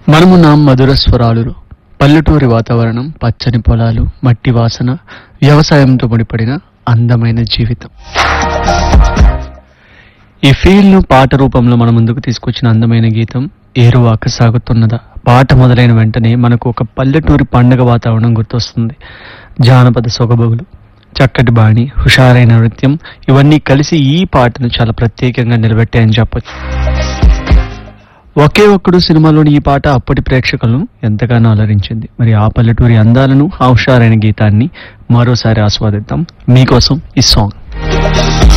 మనమున్నాం మధుర స్వరాలులో పల్లెటూరి వాతావరణం పచ్చని పొలాలు మట్టి వాసన వ్యవసాయంతో ముడిపడిన అందమైన జీవితం ఈ ఫీల్ ను పాట రూపంలో మన ముందుకు తీసుకొచ్చిన అందమైన గీతం ఏరువాక సాగుతున్నదా పాట మొదలైన వెంటనే మనకు ఒక పల్లెటూరి పండగ వాతావరణం గుర్తొస్తుంది జానపద సొగబగులు చక్కటి బాణి హుషారైన నృత్యం ఇవన్నీ కలిసి ఈ పాటను చాలా ప్రత్యేకంగా నిలబెట్టాయని చెప్పొచ్చు ఒకే ఒక్కడు సినిమాలోని ఈ పాట అప్పటి ప్రేక్షకులను ఎంతగానో అలరించింది మరి ఆ పల్లెటూరి అందాలను ఆ హుషారైన గీతాన్ని మరోసారి ఆస్వాదిద్దాం మీకోసం ఈ సాంగ్